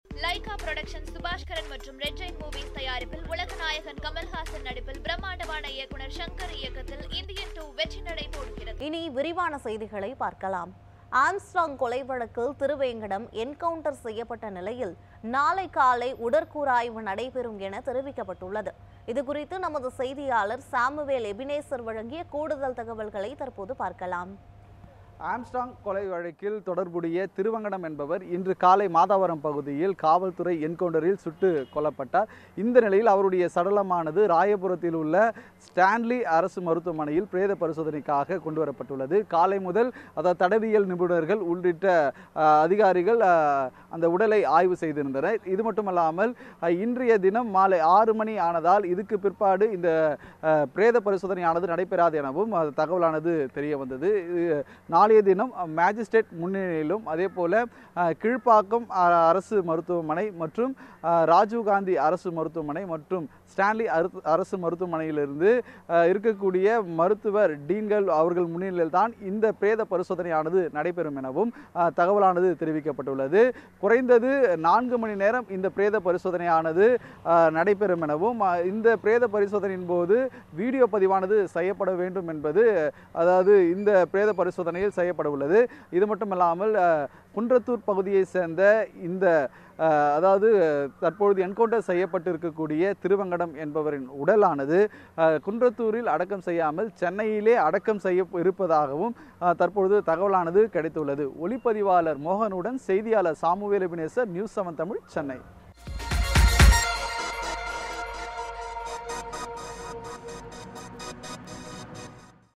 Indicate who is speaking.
Speaker 1: Lyca production Subaskaran மற்றும் red Jain movies தயாரிப்பில் உலகநாயகன் கமல்ஹாசன் நடிப்பில் பிரம்மாண்டமான இயக்குனர் சங்கர் இயக்கத்தில் இந்தியன் டூ வெற்றி நடை போடுகிறது
Speaker 2: இனி விரிவான செய்திகளை பார்க்கலாம் ஆம்ஸ்ட்ராங் கொலை வழக்கில் திருவேங்கடம் என்கவுண்டர் செய்யப்பட்ட நிலையில் நாளை காலை உடற்கூறாய்வு நடைபெறும் என தெரிவிக்கப்பட்டுள்ளது இதுகுறித்து நமது செய்தியாளர் சாமுவேல் எபினேசர் வழங்கிய கூடுதல் தகவல்களை தற்போது பார்க்கலாம்
Speaker 3: ஆம்ஸ்டாங் கொலை வழக்கில் தொடர்புடைய திருவங்கடம் என்பவர் இன்று காலை மாதாவரம் பகுதியில் காவல்துறை என்கவுண்டரில் சுட்டு கொல்லப்பட்டார் இந்த நிலையில் அவருடைய சடலமானது ராயபுரத்தில் உள்ள ஸ்டான்லி அரசு மருத்துவமனையில் பிரேத பரிசோதனைக்காக கொண்டு வரப்பட்டுள்ளது காலை முதல் அதாவது தடவியல் நிபுணர்கள் உள்ளிட்ட அஹ், அதிகாரிகள் அஹ், அந்த உடலை ஆய்வு செய்திருந்தனர் இது மட்டுமல்லாமல் அஹ், இன்றைய தினம் மாலை ஆறு மணி ஆனதால் இதுக்கு பிற்பாடு இந்த அஹ், பிரேத பரிசோதனையானது நடைபெறாது எனவும் அது தகவலானது தெரிய வந்தது இது நாளைய தினம் மேஜிஸ்ட்ரேட் முன்னிலையிலும் அதே போல அஹ், கீழ்ப்பாக்கம் அஹ், அரசு மருத்துவமனை மற்றும் அஹ், ராஜீவ்காந்தி அரசு மருத்துவமனை மற்றும் ஸ்டான்லி அரு- அரசு மருத்துவமனையிலிருந்து அஹ், இருக்கக்கூடிய மருத்துவர் டீன்கள் அவர்கள் முன்னிலையில் தான் இந்த பிரேத பரிசோதனையானது நடைபெறும் எனவும் அஹ், தகவலானது தெரிவிக்கப்பட்டுள்ளது குறைந்தது நான்கு மணி நேரம் இந்த பிரேத பரிசோதனையானது அஹ், நடைபெறும் எனவும் அஹ், இந்த பிரேத பரிசோதனையின் போது வீடியோ பதிவானது செய்யப்பட வேண்டும் என்பது அதாவது இந்த பிரேத பரிசோதனையில் செய்யப்பட உள்ளது இது மட்டுமல்லாமல் அஹ், குன்றத்தூர் பகுதியை சேர்ந்த இந்த அஹ், அதாவது தற்பொழுது என்கவுண்டர் செய்யப்பட்டிருக்கக்கூடிய திருவங்கடம் என்பவரின் உடலானது அஹ், குன்றத்தூரில் அடக்கம் செய்யாமல் சென்னையிலே அடக்கம் செய்ய இருப்பதாகவும் அஹ், தற்பொழுது தகவலானது கிடைத்துள்ளது ஒளிப்பதிவாளர் மோகனுடன் செய்தியாளர் Samuel Ebenezer news seven Tamil Chennai